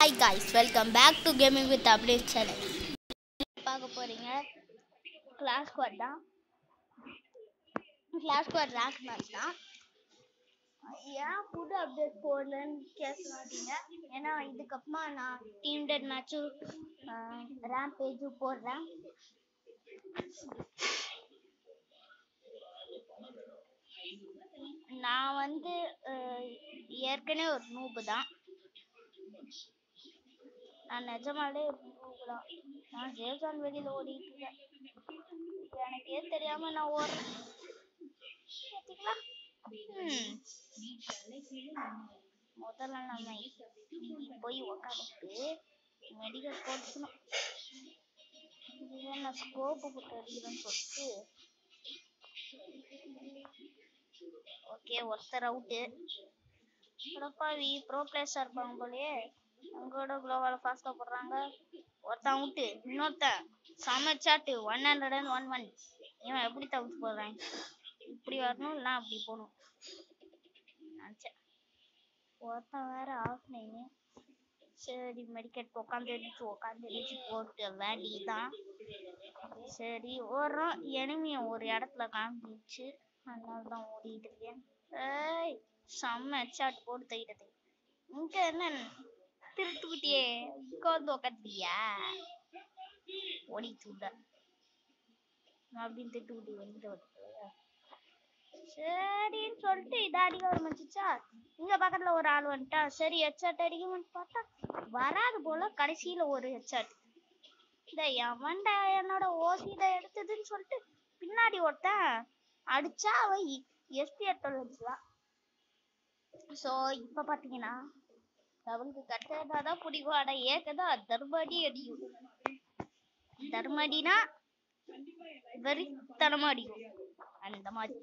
Hi guys welcome back to gaming with update channel பார்க்க போறீங்க clash squad தான் clash squad rank match தான் ஏன் புது அப்டேட் போடலன்னு கேட்க மாட்டீங்க ஏன்னா இதுக்கப்புறமா நான் டீம் டெட் மேட்சும் ரேம் பேஜும் போடுறேன் நான் வந்து அஹ், ஏற்கனவே ஒரு நூபு தான் நான் நிஜமாலே ஒரு noob தான் நான் ஜேசான் வெளியில ஓடிட்டு இருக்கேன் எனக்கே தெரியாம நான் ஓடுறேன் பாத்தீங்களா ம். முதல்ல நம்ம இங்க போய் உக்காந்துட்டு மெடிக்கல் போட்டுக்கணும் இதுல நான் ஸ்கோப்பு போட்டு அடிக்கிறேன்னு சொல்லிட்டு ஓகே ஒருத்தர் அவுட்டு அடப்பாவி ப்ரோ பிளேயர்ஸாக இருப்பாங்க போலயே உங்களோட குளோவால் ஃபாஸ்ட்டாக போடுறாங்க ஒருத்தன் அவுட்டு இன்னொருத்தன் செம shot one hundred and one one இவன் எப்படி தவிர்த்து போடுறான் இப்படி வரணும் இல்லைனா அப்படி போகணும் நினச்சேன் ஒருத்தன் வேற ஆஃப் நைனு சரி மெடிக்கெட் உட்காந்து அடிச்சு உட்காந்து அடிச்சு போட்டு வேண்டிதான் சரி ஓடுறோம் எனிமியை ஒரு இடத்துல காமிச்சு அதனால தான் ஓடிட்டு இருக்கேன் ஏய் செம்ம ஹெட்ஷாட் போட்டு தைட்டது இங்க என்ன திருட்டு குட்டியே இங்க வந்து உக்காந்துட்டியா ஓடிட்டு இருந்த அப்படின்னு திட்டு குட்டி வந்து சரின்னு சொல்லிட்டு இதை அடிக்க ஆரம்பிச்சிச்சா இங்க பக்கத்துல ஒரு ஆள் வந்துட்டா சரி ஹெட்ஷாட் அடிக்கணும்னு பார்த்தா வராது போல கடைசியில ஒரு ஹெட்ஷாட் இந்த எவன்டா என்னோட ஓசியில எடுத்ததுன்னு சொல்லிட்டு பின்னாடி ஒருத்தன் அடிச்சா அவன் எஸ்பி எடுத்து வச்சுதான் ஸோ இப்போ பார்த்தீங்கன்னா அவனுக்கு கட்டதா தான் பிடிக்கும் ஆனால் ஏக்கதா தர்மடி அடிக்கும் தர்மடினா வெறித்தனமா அடிக்கும் அந்த மாதிரி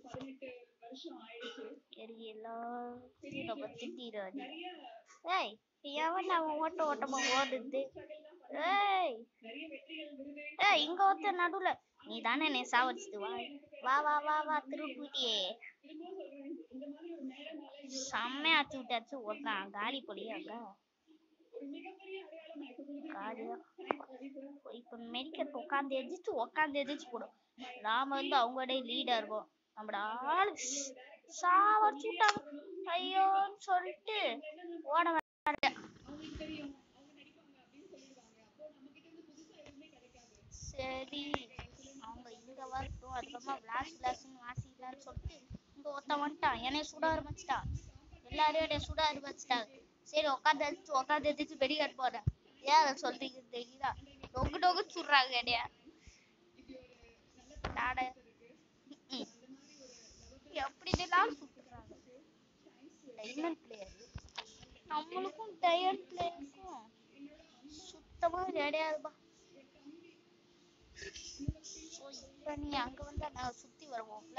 சரி எல்லாத்தையும் நம்ம திட்டிடுவாடி ஏய் எவன் அவன் ஓட்ட ஓட்டமா ஓடுது ஏய் ஏய் இங்க ஒருத்தர் நடுவுல நீ தானே என்னை சாவடிச்சது வா வா வா வா வா திருப்பூட்டியே செம்மையா அச்சு விட்டாச்சு ஒருத்தன் காலி போலியே அங்க காலியா இப்ப மெடிக்கல் உட்காந்து எதிர்த்து உட்காந்து எதிர்த்து போடும் நாம வந்து அவங்களோட லீடா இருக்கோம் நம்மளோட ஆளு சாவடிச்சு விட்டாங்க ஐயோன்னு சொல்லிட்டு ஓட வேண்டாம் சரி அவங்க இங்க வரட்டும் அதுக்கப்புறமா விளாஸ் விளாஸ்ன்னு வாசிக்கலாம்னு சொல்லிட்டு இங்க ஒருத்தன் வந்துட்டான் என்னைய சுட ஆரம்பிச்சிட்டான் எல்லாரையும் என்னைய சுட ஆரம்பிச்சிட்டாங்க சரி உட்காந்து அடிச்சு உட்காந்து எதிர்த்து வெடிக்காட்டு போறேன் ஏன் அதை சொல்றீங்க தெரியுதா டொங்கு டொங்கு சுடுறாங்க என்னைய நாட ம்ம். எப்படி இதெல்லாம் சுட்டுறாங்க டைமண்ட் பிளேயர் நம்மளுக்கும் டைமண்ட் பிளேயருக்கும் சுத்தமா கிடையாதுப்பா ஸோ இப்போ நீ அங்க வந்தா நான் சுத்தி வருவோம்ல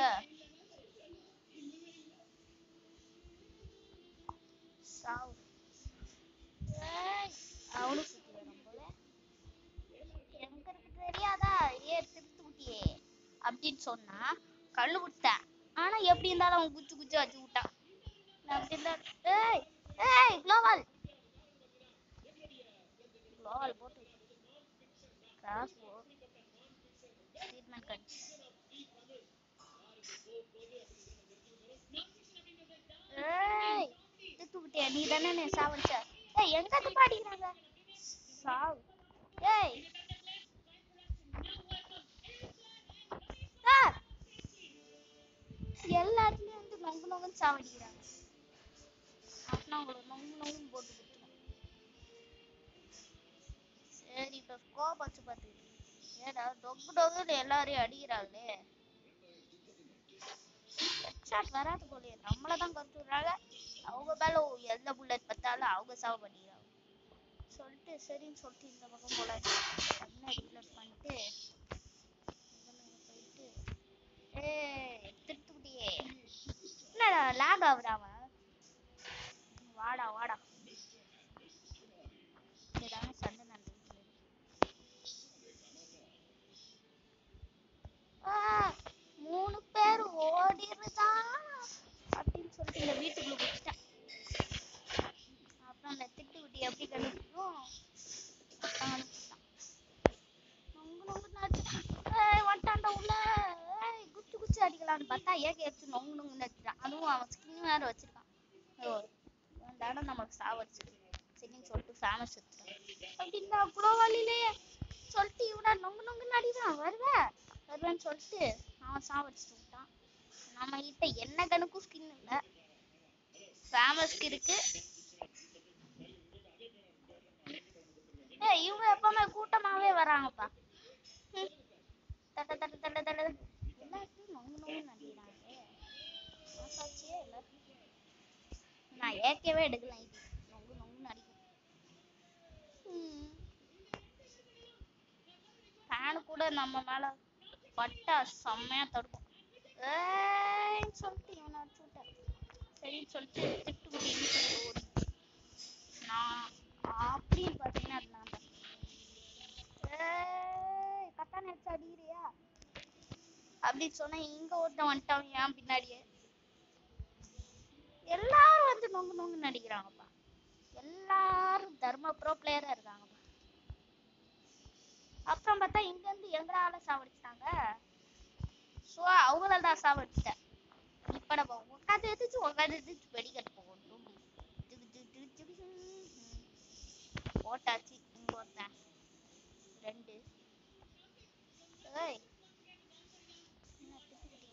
சாவு ஏய், அவனும் சுத்தி வரும் போல எனக்கு இருக்கு தெரியாதா ஏ திருத்து குட்டியே அப்படின்னு சொன்னா கல்லு விட்டேன் ஆனா எப்படி இருந்தாலும் அவன் குச்சி குச்சி வச்சு விட்டான் நான் அப்படி இருந்தா ஏய் ஏய் குளோவால் குளோவால் போட்டு கிராஸ் போ ட்ரீட்மெண்ட் கட் ஏய் திருத்து குட்டியா நீ தானே என்னை சாவடிச்ச ஏய் எங்க இருந்து பாடிக்கிறாங்க சாவு ஏய் சார் எல்லா இடத்துலயும் வந்து நொங்கு நொங்குன்னு சாவடிக்கிறாங்க அப்படின்னா உங்களை நொங்கு நொங்குன்னு போட்டு கொடுத்துரும் சரி இப்போ ஸ்கோப் வச்சு பார்த்து ஏடா டொக்கு டொக்குன்னு எல்லாரையும் அடிக்கிறாங்களே ஹெட்ஷாட் வராது போலயே நம்மள தான் கருத்து விடுறாங்க அவங்க மேல எந்த புல்லட் பார்த்தாலும் அவங்க சாவ பண்ணிடுறாங்க சொல்லிட்டு சரின்னு சொல்லிட்டு இந்த பக்கம் போல என்ன ரீலோட் பண்ணிட்டு முதல்ல இங்க போயிட்டு ஏய் திருத்துக்குட்டியே என்னடா லாக் ஆகுதா அவன் வாடா வாடா இங்கதானே சண்டை நடந்துட்டு இருக்கு. ஆ, மூணு பேர் ஓடிருதா அப்படின்னு சொல்லிட்டு இந்த வீட்டுக்குள்ள குடிச்சிட்டேன் அப்புறம் அந்த திட்டு குட்டி எப்படி கண்டுபிடிக்கும் பார்த்தா ஏகே எடுத்து நொங்கு நொங்கு நடிக்கிறான் அதுவும் அவன் ஸ்கின் வேற வச்சிருக்கான் ஓ இவன் தானே நம்மளுக்கு சாவடிச்சது சரின்னு சொல்லிட்டு ஃபேமஸ் எடுத்துட்டான் அப்படின்னா அவ்வளோ வழியிலேயே சொல்லிட்டு இவனா நொங்கு நொங்கு நடிக்கிறான் வருவேன் வருவேன்னு சொல்லிட்டு அவன் சாவடிச்சுட்டு விட்டான் நம்ம கிட்ட என்ன கணக்கும் ஸ்கின் இல்லை ஃபேமஸ்க்கு இருக்கு ஏய் இவங்க எப்பவுமே கூட்டமாவே வராங்கப்பா ம். தட்ட தட்ட தட்ட தட்ட எல்லாத்தையும் நொங்கு நொங்கு நடிக்கிறாங்க மனசாட்சியே இல்ல நான் ஏற்கவே எடுக்கலாம் இது நொங்கு நொங்கு நடிக்கும் ஃபேனு கூட நம்ம மேல பட்டா செம்மையா தடுக்கும் ஏய்ன்னு சொல்லிட்டு இவனை அடிச்சு விட்டேன் சரின்னு சொல்லிட்டு திட்டு குட்டின்னு சொல்லிட்டு ஓடி நான் அப்படின்னு பார்த்தீங்கன்னா அது நான் தான் ஏய் கத்தான வச்சு அடிக்கிறியா அப்படின்னு சொன்னா இங்க ஒருத்தன் வந்துட்டான் ஏன் பின்னாடியே எல்லாரும் வந்து நொங்கு நொங்கு நடிக்கிறாங்கப்பா எல்லாரும் தர்ம ப்ரோ பிளேயரா இருக்காங்கப்பா அப்புறம் பார்த்தா இங்க இருந்து எங்களால சாவடிச்சிட்டாங்க ஸோ அவங்கள தான் சாவடிச்சிட்டேன் இப்ப நம்ம உட்காந்து எதிர்த்து உட்காந்து எதிர்த்து வெடிக்கட்டு போகணும் திகு திகு திகு திகு. ம். போட்டாச்சு இங்க ஒருத்தன் ரெண்டு ஏய் என்ன திட்டுக்கிட்டே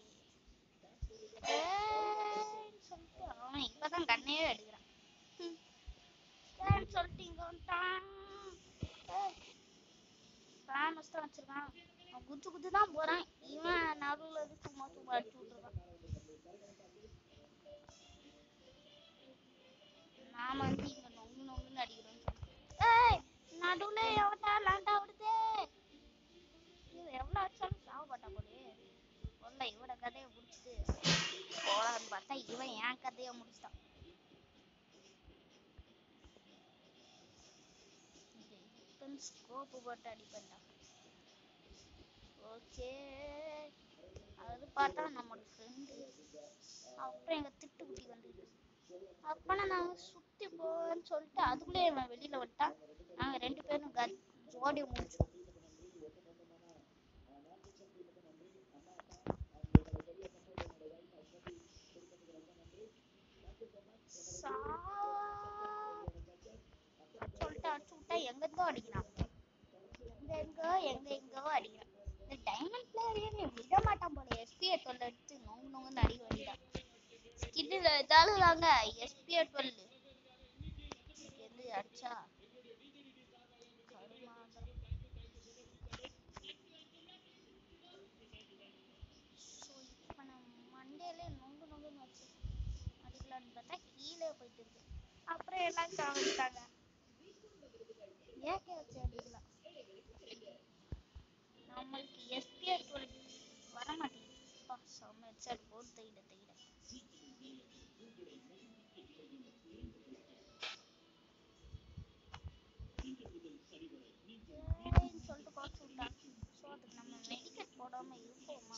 ஏய்ன்னு சொல்லிட்டு அவன் இப்பதான் கண்ணையே எடுக்கிறான் ம். ஏய்ன்னு சொல்லிட்டு இங்க வந்துட்டான் ஏய் ஃபேமஸ் தான் வச்சிருக்கான் அவன் குத்து குத்து தான் போறான் இவன் நடுவுல இருந்து சும்மா சும்மா அடிச்சு விட்டுருக்கான் நாம வந்து இங்க நொங்கு நொங்குன்னு அடிக்கிறோம் ஏய் நடுவுல எவன்டா லாண்டா விடுதே இது எவ்வளவு அடிச்சாலும் சாவ மாட்டா போலே சொல்ல இவட கதையை முடிச்சுட்டு போலான்னு பார்த்தா இவன் என் கதையை முடிச்சிட்டான் ஸ்கோப்பு போட்டு அடிப்பேன்டா ஓகே அது பார்த்தா நம்மளோட ஃப்ரெண்டு அப்புறம் எங்க திட்டுக்குட்டி வந்தது அப்பனா நாங்க சுத்தி போன்னு சொல்லிட்டு அதுக்குள்ளே இவன் வெளியில விட்டான் நாங்க ரெண்டு பேரும் கத் ஜோடி முடிச்சோம் சா சொல்லிட்டு அடிச்சு விட்டா எங்க இருந்தோ அடிக்கிறான் எங்க எங்கோ எங்க எங்கோ அடிக்கிறான் இந்த டைமண்ட் பிளேயர் நீ விட மாட்டான் போல எஸ்பிஐ தொல்லை எடுத்து நோங்கு நோங்குன்னு அடிக்க வேண்டியதான் ஸ்கின்னில் ஏதாவது தாங்க எஸ்பிஐ டுவெல் எது அடிச்சா கருமாந்தரம் ஸோ இப்போ நான் மண்டேலே நொங்கு நொங்குன்னு வச்சு அடிக்கலான்னு பார்த்தா கீழே போயிட்டு இருக்கு அப்புறம் எல்லாம் காமிச்சிட்டாங்க ஏகே வச்சு அடிக்கலாம் நம்மளுக்கு எஸ்பிஆர் டுவெல் வர மாட்டேங்குது செம்ம ஹெட்செட் போட்டு தைட தைட ஏன்னு சொல்லிட்டு குறைச்சு விட்டான் ஸோ அதுக்கு நம்ம மெடிக்கல் போடாம இருப்போமா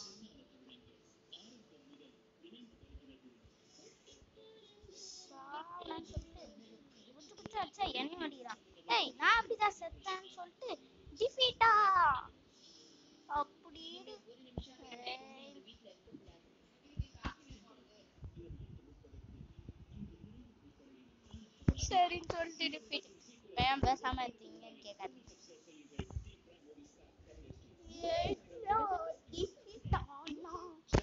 சாவலான்னு சொல்லிட்டு குச்சி குச்சி அடிச்சா என்னையும் அடிக்கிறான் ஏய் நான் அப்படிதான் செத்தேன்னு சொல்லிட்டு டிஃபீட்டா அப்படின்னு ஏய். சரின்னு சொல்லிட்டு டிஃபீட் ஏன் பேசாம இருக்கீங்கன்னு கேட்காது ஐயோ, defeat ஆனா.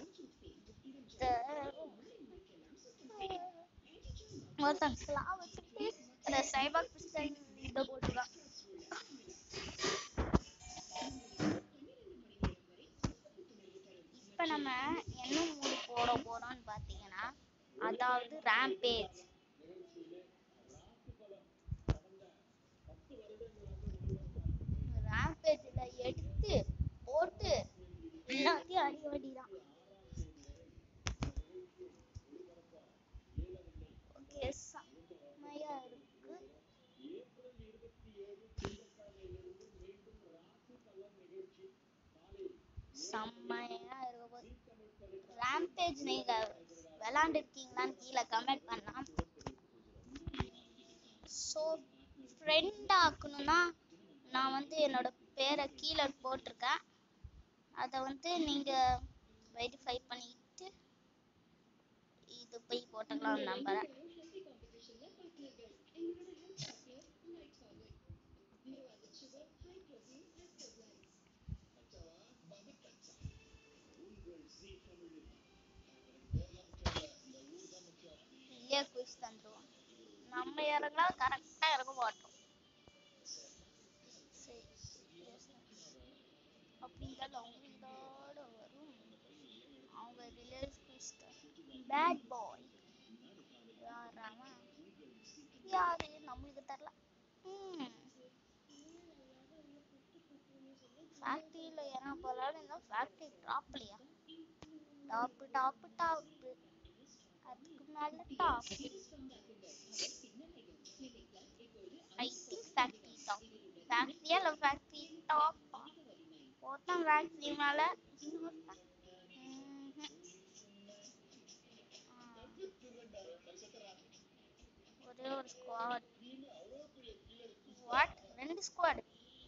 ஒருத்தன் ஸ்லாவ் வச்சுட்டு அந்த சைபர் பிஸ்டன் இதை போட்டுருக்கான் இப்ப நம்ம என்ன மூடு போட போறோம்னு பாத்தீங்கன்னா அதாவது ரேம்பேஜ் ரேம்பேஜ்ல எடுத்து போட்டு எல்லாத்தையும் அடி அடிதான் ஓகே செம்மையா இருக்கு செம்மையா இருக்கு ரேம்பேஜ் நீங்க விளாண்டுருக்கீங்களான்னு கீழே கமெண்ட் பண்ணலாம் ஸோ ஃப்ரெண்ட் ஆக்கணும்னா நான் வந்து என்னோட பேரை கீழே போட்டிருக்கேன் அதை வந்து நீங்க வெரிஃபை பண்ணிட்டு எடுத்து போய் போட்டுக்கலாம் நம்புறேன் இல்லையே குயிஸ் தந்துருவோம் நம்ம இறங்கினா கரெக்டா இறங்க மாட்டோம் சரி அப்படி இருந்தாலும் அவங்க இதோட வரும் அவங்க ரிலேஸ் குயிஸ் பேட் பாய் யாராமா யாரு நம்மளுக்கு தரல ஃபேக்டரியில ஏன்னா போலான்னு இருந்தா ஃபேக்டரி டாப்லையா டாப்பு டாப்பு டாப்பு அதுக்கு மேல top I think factory top ஃபேக்டரியா இல்ல ஃபேக்டரி டாப் ஒருத்தன் ஃபேக்டரி மேல இன்னொருத்தன் ம்ஹும். ஆ. ஒரே ஒரு ஸ்குவாட் வாட் ரெண்டு squad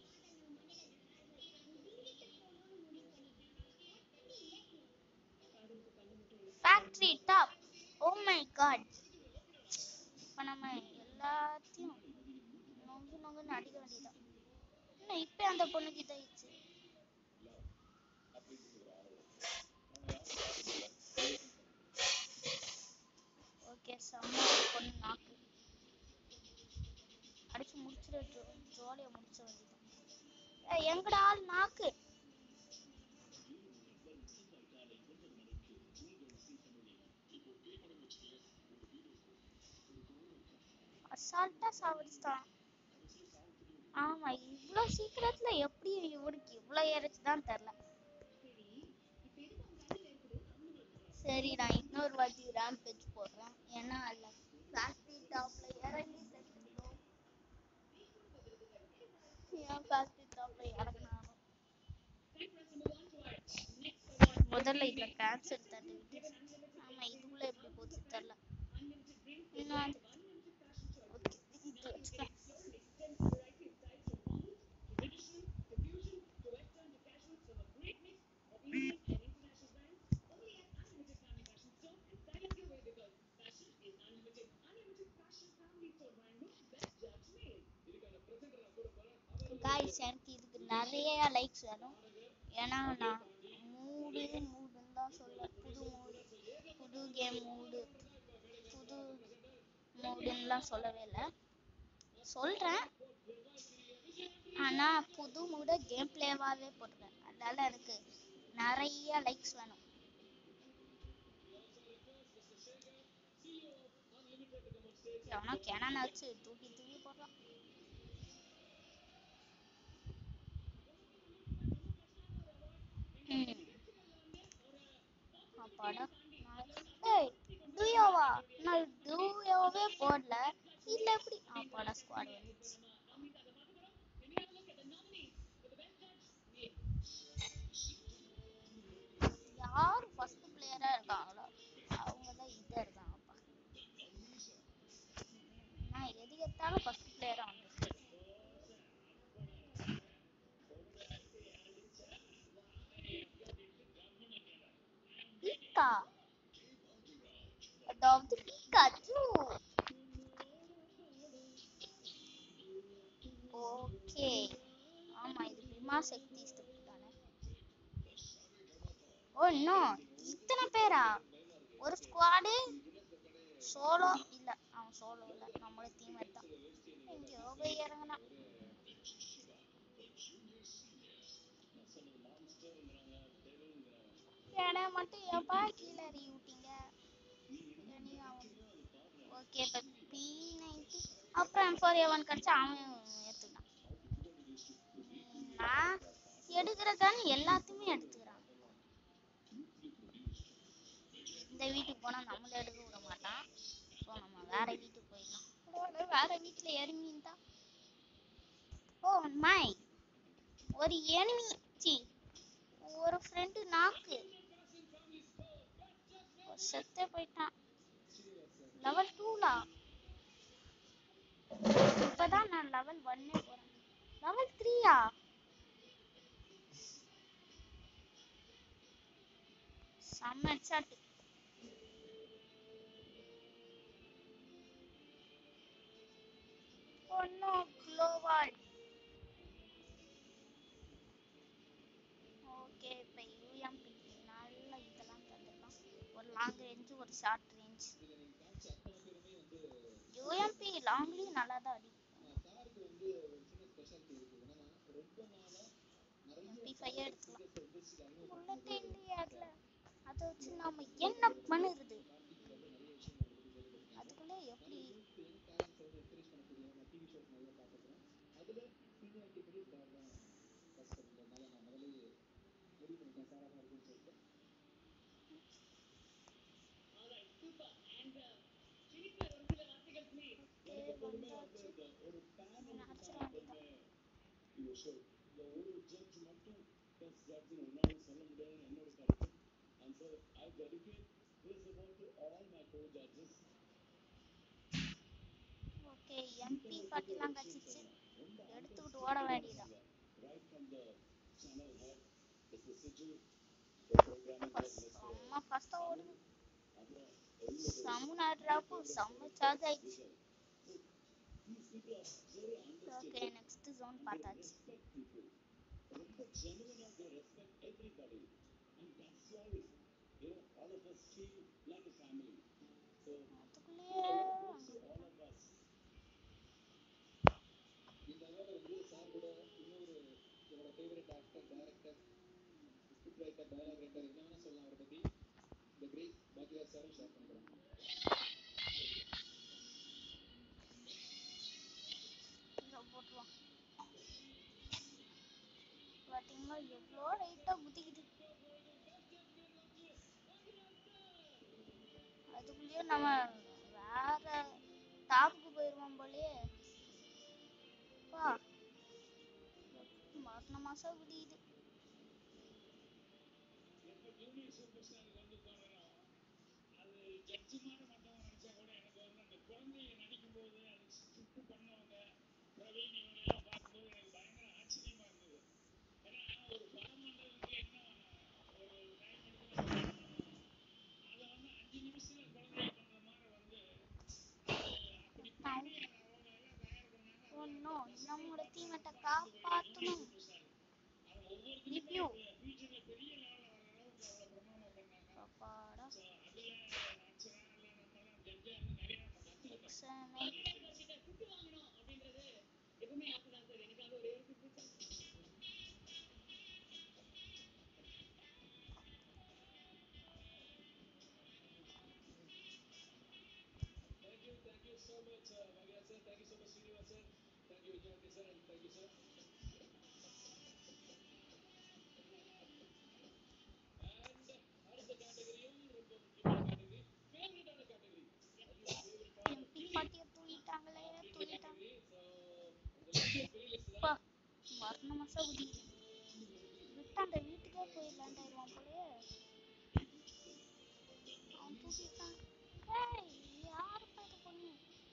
factory top oh my God இப்ப நம்ம எல்லாத்தையும் நொங்கு நொங்குன்னு அடிக்க வேண்டியதான் என்ன இப்ப அந்த பொண்ணுக்கு இதாயிடுச்சு ஓகே செம்ம ஒரு பொண்ணு நாக்கு அடிச்சு முடிச்சிட ஜோலியா முடிச்ச வேண்டியதான் ஏய், எங்கடா ஆள் நாக்கு அசால்ட்டா சாவடிச்சிட்டான் ஆமா இவ்ளோ சீக்கிரத்துல எப்படி இவனுக்கு இவ்ளோ ஏறிச்சுதான் தெரியல சரி நான் இன்னொரு வாட்டி ரேம்பேஜ் போடுறேன் ஏன்னா அதுல ஃபேக்டரி டாப்ல இறங்கி செத்துட்டோம் ஏன் ஃபேக்டரி டாப்ல இறங்கினாலும் முதல்ல இதுல கேன்சல் தட்டு ஆமா இதுக்குள்ள எப்படி போச்சு தெரியல இன்னும் அது- okay, இது வச்சுக்கலாம். guys எனக்கு இதுக்கு நிறைய லைக்ஸ் வேணும் ஏன்னா நான் மூடு மூடுன்னு தான் சொல்ல புது மூடு புது கேம் மூடு புது மூடுன்னுலாம் சொல்லவே இல்லை சொல்றேன் ஆனா புது மூட கேம் பிளேவாவே போட்டுருக்கேன் அதனால எனக்கு நிறைய லைக்ஸ் வேணும் எவனோ கேனான் வச்சு தூக்கி தூக்கி போடுறான் ம். அப்பாடா நான்- ஏய் டூயோவா நான் டூயோவே போடல இல்ல எப்படி அப்பாடா ஸ்குவாட் வந்துச்சு யார் ஃபர்ஸ்ட் பிளேயரா இருக்காங்களோ அவங்க தான் இதா இருக்காங்கப்பா நான் எது எடுத்தாலும் ஃபர்ஸ்ட் பிளேயரா வந்துருக்கு பீக்கா அதாவது பீக்காச்சு ஓகே ஆமா இது பிமா சக்தி ஸ்டெப் தானே ஓ இன்னும் இத்தனை பேரா ஒரு ஸ்குவாடு சோலோ இல்ல அவன் சோலோ இல்ல நம்மளோட டீம் தான் எங்கேயோ போய் இறங்குனான் ஏன்னா மட்டும் ஏப்பா கீழே இறங்கி விட்டீங்க ஓகே இப்போ பி நைன்டி அப்புறம் எம் ஃபோர் ஏ ஒன் கிடச்சா அவன் எடுத்துக்கிட்டான் உம், நான் எடுக்கிற கன் எல்லாத்தையுமே எடுத்துக்கிறான் இந்த வீட்டுக்கு போனா நம்மள எடுக்க விட மாட்டான் ஸோ நம்ம வேற வீட்டுக்கு போயிடலாம் பரவாயில்ல, வேற வீட்டுல இறங்கிட்டா ஓ மை ஒரு enemy சி ஒரு ஃப்ரெண்டு நாக்கு செத்தே போயிட்டான் லெவல் டூலா இப்பதான் நான் லெவல் ஒன்னே போறேன் லெவல் த்ரீயா செம்ம ஹெட்ஷாட் ஒன்னும் குளோவால் ஓகே இப்போ யூஎம்பி நல்ல இதெல்லாம் தந்துடலாம் ஒரு லாங் ரேஞ்ச் ஒரு ஷார்ட் ரேஞ்ச் யூஎம்பி லாங்லேயும் நல்லா தான் அடிக்கும் எம்பி ஃபைவ் எடுத்துக்கலாம் புல்லட்டே இல்லையே அதில் அதை வச்சு நாம என்ன பண்ணுறது அதுக்குள்ளே எப்படி ஓகே வந்தாச்சு நீ அடிச்சிட வேண்டியதான் ஓகே எம்பி ஃபார்ட்டிலாம் கச்சிச்சு எடுத்துக்கிட்டு ஓட வேண்டியதான் செம்ம ஃபாஸ்ட்டாக ஓடுது செம்ம ட்ராப்பு செம்ம சார்ஜ் ஆயிடுச்சு ஓகே நெக்ஸ்ட் ஜோன் பார்த்தாச்சு அதுக்குள்ளேயே அங்க இங்க போட்டுருவோம் பாத்தீங்களா எவ்வளோ லைட்டாக குதிக்குது அதுக்குள்ளேயே நம்ம வேற டாப்புக்கு போயிடுவோம் போலயே பா மரண மாசம் குதிக்குது ஒன்னும் நம்மளோட டீமேட்டை காப்பாற்றணும் ரிவ்யூ அப்பாடா எக்ஸாமே எம்பி பாட்டியை தூக்கிட்டாங்களே தூக்கிட்டாங்க அப்பா மரண மாசா குதிக்குது விட்டு அந்த வீட்டுக்கே போய் லேண்ட் ஆயிடுவான் போலயே அவன் தூக்கிட்டான் ஏய் யாருப்பா இது பொண்ணு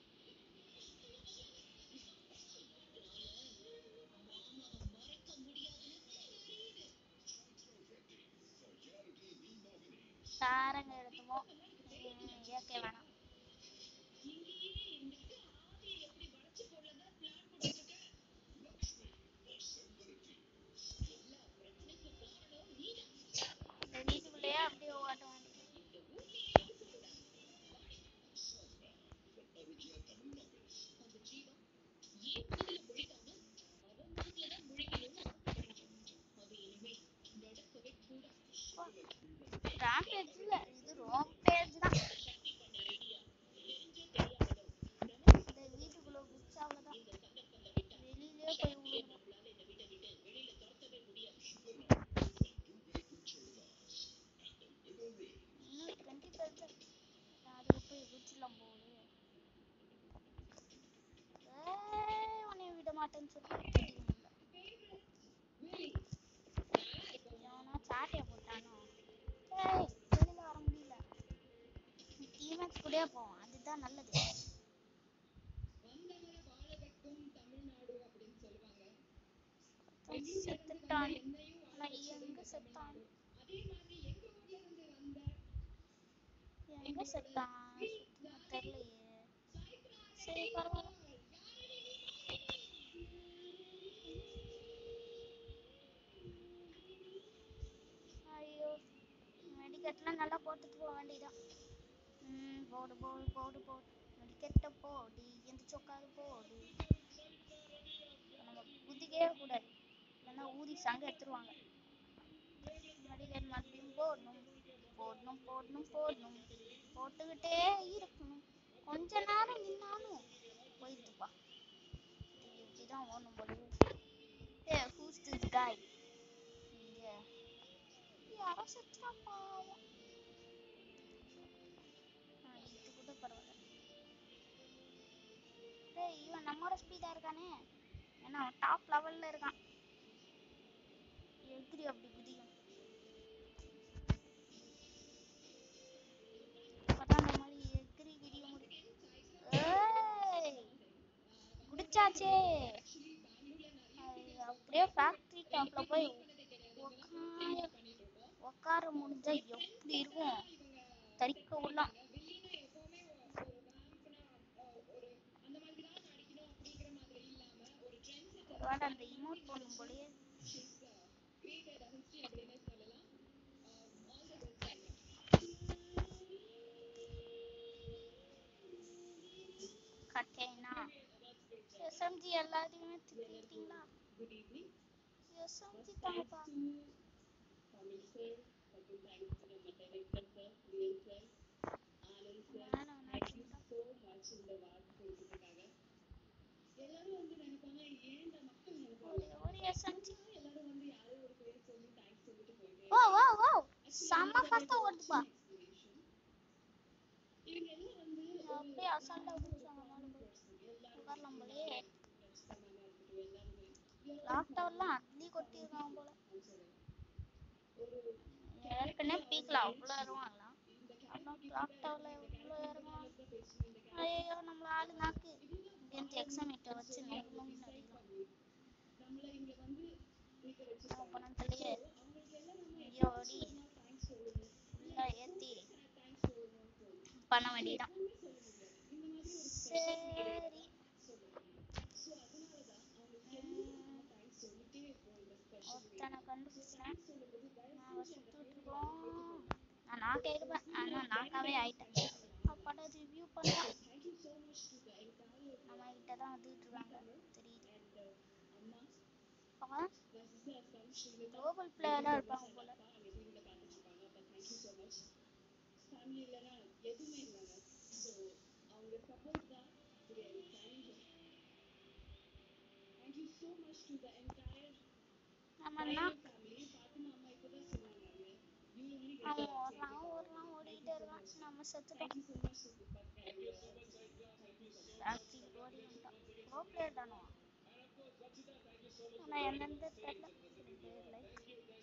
சாரங்க எடுத்துமோ ஏற்க வேணாம் இந்த வீட்டுக்குள்ளேயே அப்படியே ஓட்ட வேண்டியது ராம்பேஜ் இல்ல இது ரோம்பேஜ் தான் இந்த வீட்டுக்குள்ள குச்சா அவ்வளவுதான் வெளியிலே போய் விழுந்துரும் இன்னும் டுவெண்ட்டி பேர் தான் அதுக்கு போய் குச்சிடலாம் போகுது ஏய் உன்னை விட மாட்டேன்னு சொல்லி கட்டிக்க முடியல எவனோ சாட்டைய போட்டானோ ஏய் வெளியில வர முடியல டீமேட்ஸ் கூடயே போவோம் அதுதான் நல்லது ஒருத்தன் செத்துட்டான் ஆனா எங்க செத்தான் எங்க செத்தான் சுத்தமா தெரியலையே சரி பரவாயில்ல போக வேண்டியதான் ம் போடு போடு போடு போடு நடிக்கட்ட போடு எந்திரிச்சு உட்காரு போடு நம்ம குதிக்கவே கூடாது இல்லைன்னா ஊதி சண்டை எடுத்துருவாங்க நடிகர் மறுபடியும் போடணும் போடணும் போடணும் போடணும் போட்டுக்கிட்டே இருக்கணும் கொஞ்ச நேரம் நின்னாலும் போயிடுதுப்பா இது இப்படிதான் ஓடணும் போல ஏ ஹூஸ் திஸ் காய் இங்க யாரோ செத்துறா பாவம் ஆ, இது கூட பரவாயில்ல டேய் இவன் நம்மளோட ஸ்பீடா இருக்கானே ஏன்னா அவன் டாப் லெவல்ல இருக்கான் எகிரி அப்படி குதிக்கும் அப்பதான் அந்த மாதிரி எகிரி குதிக்க முடியும் ஏய் குடிச்சாச்சே அது அப்படியே ஃபேக்டரி டாப்ல போய் உக்கார உக்கார முடிஞ்சா எப்படி இருக்கும் தரிக்க விடலாம் ஒருவேளை அந்த இமோட் பண்ணும் போலயே கட்டேனா எஸ்எம்ஜி எல்லாத்தையுமே திட்டிட்டீங்களா எஸ்எம்ஜி தாங்கப்பா வேணாம் வேணாம் ஒரே ஒரு எஸ்எம்ஜி ஓ ஓ ஓ செம்ம ஃபாஸ்டா ஓடுதுப்பா அப்படியே அசால்ட்டா விட்டுருவாங்க மேல போய் உட்காரலாம் போலயே லாக்டவுன்லாம் அள்ளி கொட்டிருக்கான் போல ஏற்கனவே பீக்ல அவ்வளோ இறங்குவாங்களாம் அப்புறம் கிளாக் டவர்ல எவ்வளோ இறங்குவாங்க ஐயோ நம்மள ஆளு நாக்கு இப்படி எக்ஸாமேட்டர் வச்சு நோக்கு நோக்கு அடிக்கலாம் பணத்துலயே இங்கே ஓடி ஃபுல்லா ஏத்தி பண்ண வேண்டியதான் சரி உம், ஒருத்தனை கண்டுபிடிச்சேன் நாங்க சுத்திட்டு இருக்கோம் நான் நாக்கே இருப்பேன் ஆனா நாக்காவே ஆயிட்டேன் அப்பாட ரிவ்யூ பண்ணலாம் நம்ம கிட்ட தான் வந்துட்டு இருக்காங்க தெரியுது அவன் குளோபல் பிளேயரா இருப்பாங்க போல ஆமாண்ணா அவன் ஓடுறான் ஓடுறான் ஓடிக்கிட்டே இருக்கான் நம்ம செத்துட்டோம் ஃபேக்டரி ஓடி வந்துட்டான் ப்ரோ பிளேயர் தானோ ஆனா என்னன்னு தெரியல லைக்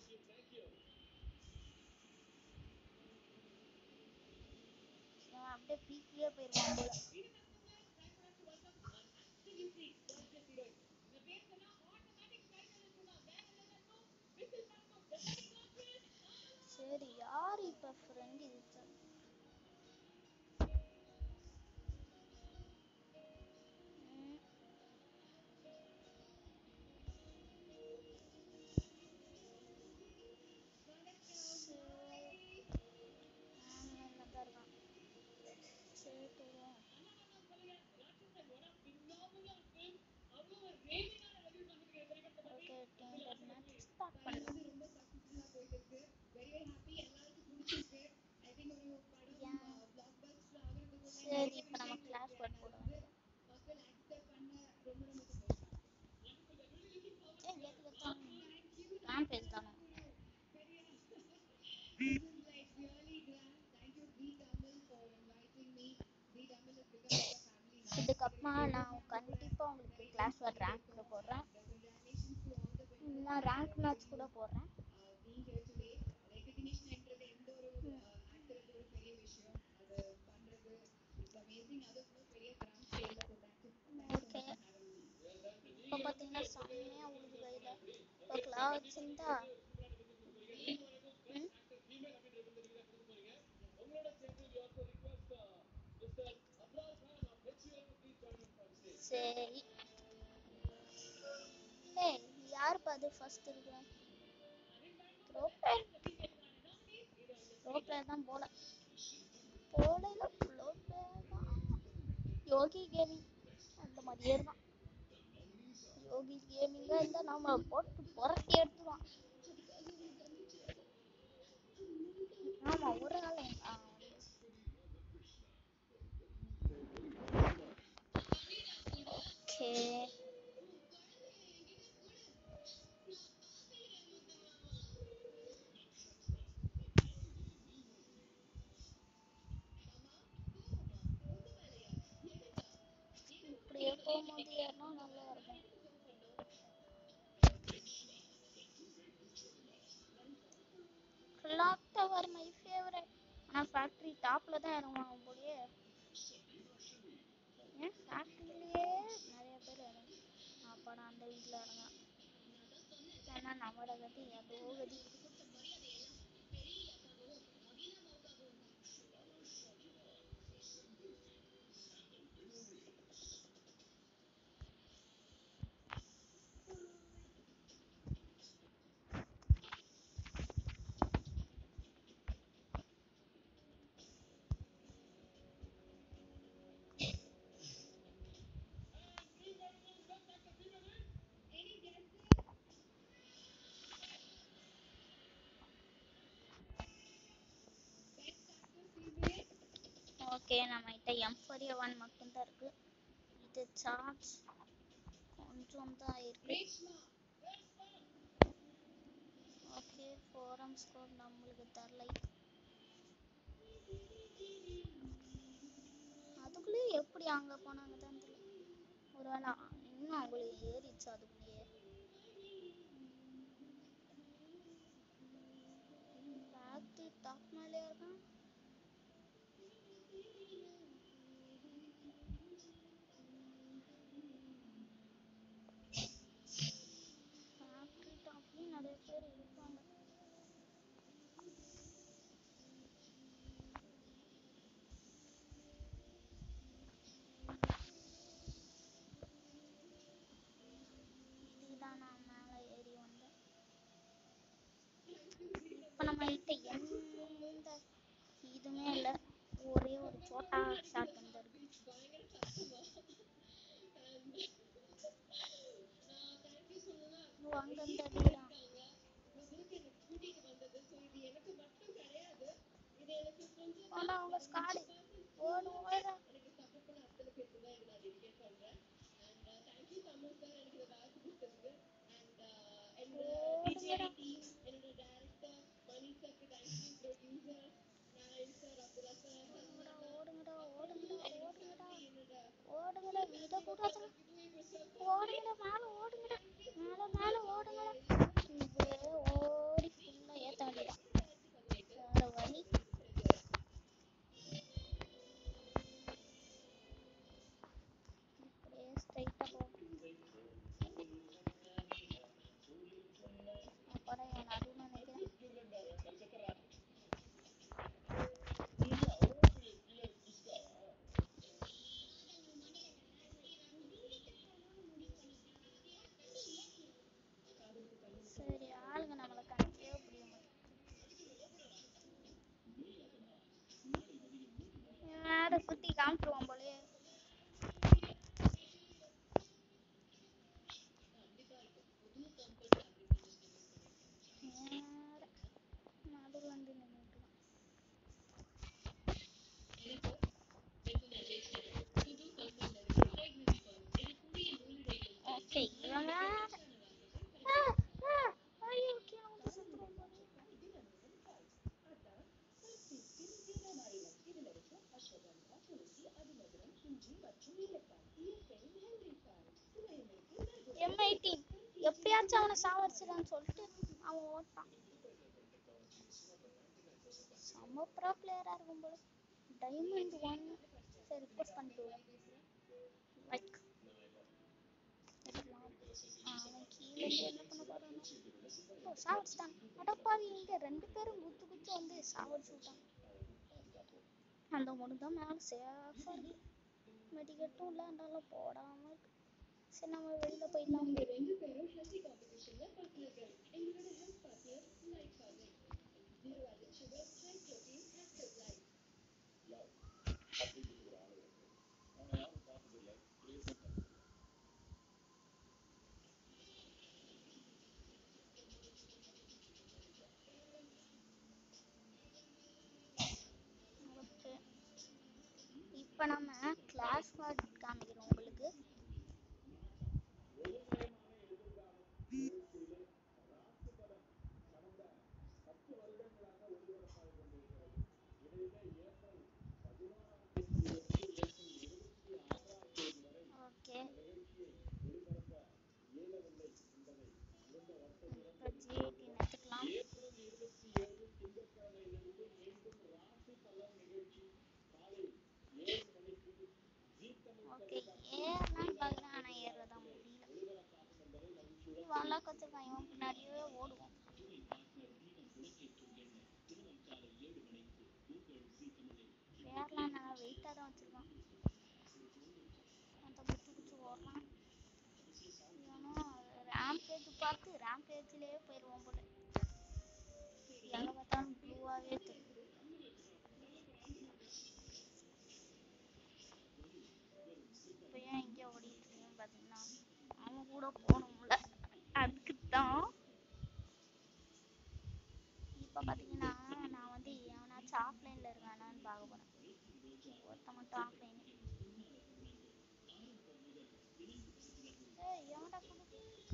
அப்படியே பீக்லயே போயிருவான் போல சரி யார் இப்ப ஃப்ரெண்ட் இது ம். சரி. அவன் நல்லாதான் இருக்கான். சரி, போவோம். Okay, team deathmatch start பண்ணலாம். ஏன்? சரி இப்ப நம்ம கிளாஸ் ஒர்க் போட வேண்டியது ஏன் கேக்குது தான் பேசுதானோ இதுக்கப்புறமா நான் கண்டிப்பா உங்களுக்கு கிளாஸ் ஒர்க் ரேங்க்ல போடுறேன் நான் ரேங்க் மேட்ச் கூட போடுறேன் ஓகே இப்போ பார்த்தீங்கன்னா செம்மையா உழுது கையில் இப்போ கிளாஸ் வச்சிருந்தா ம் சரி ஏய் யாருப்பா அது ஃபர்ஸ்ட் இருக்கு ப்ரோ பிளேயர் ப்ரோ பிளேயர் தான் போல போடல ஃப்ளோ யோகி கேமிங் அந்த மாதிரியே இருக்கான் யோகி கேமிங்கா இருந்தா நம்ம போட்டு புரட்டி எடுத்துருவான் ஆமா ஒரு ஆள் ஆ, ஓகே இப்படியே போகும்போது ஏறினா நல்லா இருக்கும் கிளாக் டவர் மை ஃபேவரட் ஆனா ஃபேக்டரி டாப்ல தான் இறங்குவாங்க போலயே ஏன் ஃபேக்டரியிலேயே நிறைய பேர் இறங்கு அப்பாடா அந்த வீட்டில் இறங்க ஏன்னா நம்மளோட கதி அதோ கதி ஓகே நம்ம கிட்ட எம் ஃபோர் ஒன் மட்டும்தான் இருக்கு இது சார்ஜ் கொஞ்சம் தான் இருக்கு ஓகே ஃபோரம் ஸ்கோர் நம்மளுக்கு தரலை அதுக்குள்ளேயே எப்படி அங்க போனாங்க தான் தெரியல ஒருவேளை இன்னும் அவங்களுக்கு ஏறிச்சு அதுக்குள்ளேயே ஃபேக்டரி டாப் மேலே இருக்கான் ஃபேக்டரி டாப்லயும் நிறைய பேர் இருப்பாங்க இதுதான் நான் மேலே ஏறி வந்தேன் இப்போ நம்ம கிட்ட எந்த இதுவுமே இல்லை ஒரே ஒரு சோட்டா ஷாட் தான் இருக்கு ஓ, அங்க இருந்து அடிக்கிறான் ஆனா அவங்க ஸ்காடு ஓடு ஓடு ஓடுங்கடா ஓடுங்கடா ஓடுங்கடா ஓடுங்கடா ஓடுங்கடா விடக்கூடாதுடா ஓடுங்கடா மேல ஓடுங்கடா மேல மேல ஓடுங்கடா இப்படியே ஓடி ஃபுல்லா ஏத்த வேண்டியதான் வேற வழி இப்படியே ஸ்ட்ரைட்டா போகும் அப்பாடா இவன் நடுவுல நிக்கிறேன் சரி ஆளுங்க நம்மளை கண்டிப்பே புரிய மாட்டேன் வேற சுத்தி காமிச்சிருவான் போலயே நேரா நடுவுல வந்து நின்னுட்டுருக்கான் ஓகே இவன் வேற ஆ, ஆ, ஐயோ, கீழே வந்து செத்துருவான் போலயே. M18 எப்படியாச்சும் அவனை சாவடிச்சிடலாம்னு சொல்லிட்டு அவன் ஓட்டான் செம்ம ப்ரோ பிளேயரா இருக்கும் போல டைமண்ட் ஒன் சரி ரிக்வஸ்ட் பண்ணிட்டு லைக் அவன் கீழே இருந்து என்ன பண்ண போறானோ ஓ சாவடிச்சிட்டான் அடப்பாவி இங்க ரெண்டு பேரும் குத்து குத்து வந்து சாவடிச்சு விட்டான் அந்த ஒன்று தான் மேலே சேஃபாக இருக்கு மெடிக்கெட்டும் இல்லை அதனால போடாம இருக்கு சரி நம்ம வெளியில போயிடலாம் இப்போ நம்ம கிளாஸ் கார்டு காமிக்கிறோம் உங்களுக்கு ஓகே இப்போ ஜிஐடி எடுத்துக்கலாம் ஓகே ஏறலாம்னு பார்க்குறேன் ஆனால் ஏறதா முடியல வாழா கற்றுக்கான் இவன் பின்னாடியே ஓடுவோம் ஏறலாம் நான் வெயிட்டாக தான் வச்சுருக்கான் அந்த குச்சி குச்சி ஓடுறான் இவனும் ரேம்பேஜ் பார்த்து ரேம்பேஜ்லேயே போயிடுவோம் போல எங்கே பார்த்தாலும் ப்ளூவாகவே தெரியும் இப்போ ஏன் இங்கே ஓடிட்டு இருக்கீங்கன்னு பார்த்தீங்கன்னா அவன் கூட போகணும்ல அதுக்கு தான் இப்போ பார்த்தீங்கன்னா நான் வந்து எவனாச்சும் ஆஃப்லைனில் இருக்கானான்னு பார்க்க போகிறேன் ஒருத்த மட்டும் ஆஃப்லைன் ஏய் எவன்டா கொடுத்து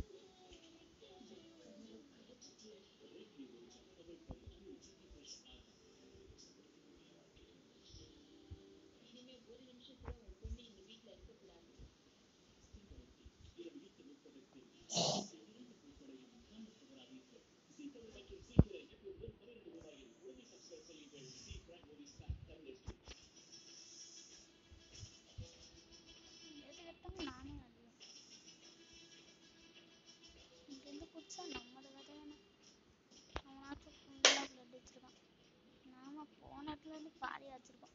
எது எடுத்தாலும் நானே அழுவேன் இங்கேருந்து குடிச்சா நம்மளோட கதையான அவனாச்சும் ஃபுல்லாக பிளட் வச்சிருக்கான் நாம போன இடத்துல இருந்து பாதி வச்சிருக்கோம்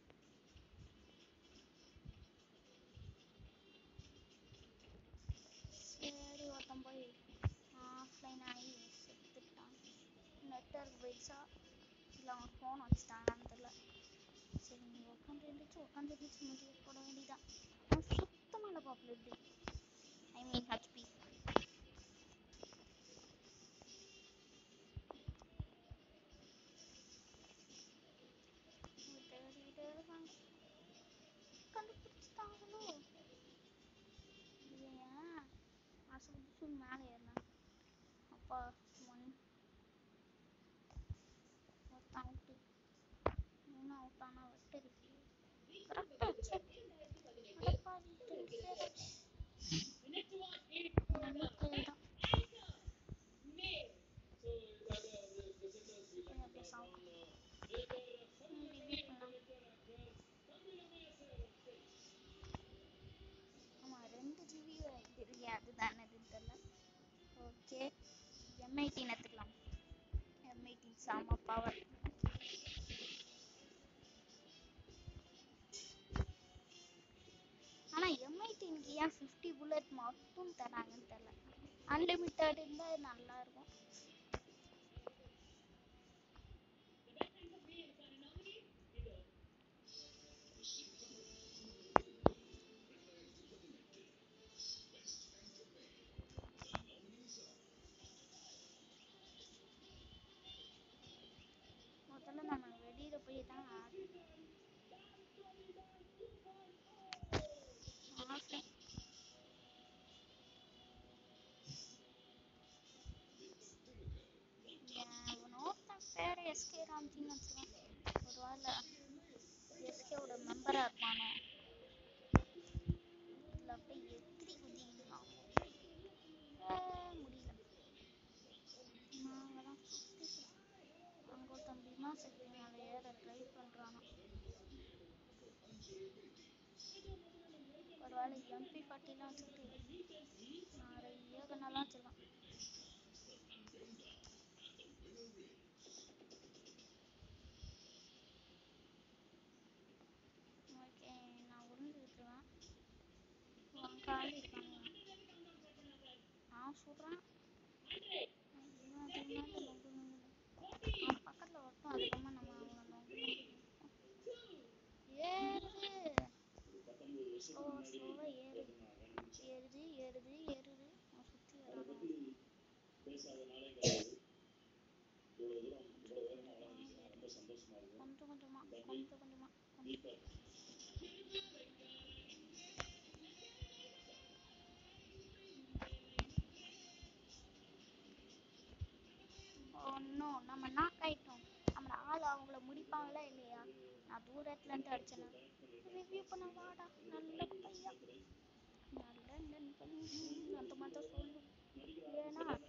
சரி ஒருத்தன் போய் ஆஃப்லைன் ஆகி செத்துட்டான் நெட்ஒர்க் போயிடுச்சா இல்லை அவன் ஃபோன் வச்சுட்டானான்னு தெரியல சரி நீ உட்காந்து இருந்துச்சு உட்காந்து இருந்துச்சு முடிவு போட வேண்டியதான் அவன் சுத்தமாக இல்லைப்பா பிளட்டு ஐ மீன் ஹெச்பி தேடிக்கிட்டே இருக்காங்க கண்டுபிடிச்சிட்டாங்களோ ஏன் அசு புசுன்னு மேலே ஏறினேன் அப்பா ஒன் ஒருத்தன் அவுட்டு இன்னும் அவுட் ஆனால் வெட்டரி கரெக்டாக செக் அடப்பாவி தெரியாது நமக்கு தான் கொஞ்சம் பேசாம delete பண்ணலாம் ஆமா ரெண்டு ஜிபி இருக்கு அதுதான் என்னதுன்னு தெரியல ஓகே எம் எயிட்டீன் எடுத்துக்கலாம் எம் எயிட்டீன் செம பவர் ஆனா எம் எயிட்டீனுக்கு ஏன் ஃபிஃப்டி புல்லட் மட்டும் தராங்கன்னு தெரியல அன்லிமிட்டட் இருந்தால் நல்லா இருக்கும் முதல்ல நம்ம வெளியில போய் தான் ஆடணும் ஆஃப்லைன் ஒருத்தன் பேர் எஸ்கே ராம்ஜின்னு வச்சுருக்கான் ஒரு வேளை எஸ்கேவோட மெம்பராக இருப்பானோ இதில் அப்படியே எத்திரி குதிக்கலாம் முடியல நாங்கள் தான் சுற்றி அங்கே ஒருத்தன் பிமா சக்தி மேலே ஏற ட்ரை பண்ணுறானா ஒரு வேளை எம்பி ஃபார்ட்டிலாம் வச்சுக்கிட்டு நிறைய கண்ணெல்லாம் வச்சுருக்கான் ஓகே நான் உறிஞ்சு விட்டுருவேன் உன் காலி இருக்காங்க நான் சொல்கிறேன் அவன் பக்கத்தில் வரட்டும் அதுக்கப்புறமா நம்ம அவனை நோக்கி ஏறுது ஸ்லோ ஸ்லோவாக ஏறுது ஏறுது ஏறுது ஏறுது அவன் சுற்றி வரான் கொஞ்சம் கொஞ்சமா கொஞ்சம் கொஞ்சமா கொஞ்சம் அடிப்பாங்களா இல்லையா நான் தூரத்துல இருந்து அடிச்சேனா ரிவ்யூ பண்ண வாடா நல்ல பையன் நல்ல நண்பன் அந்த மாதிரி தான் சொல்லணும் ஏன்னா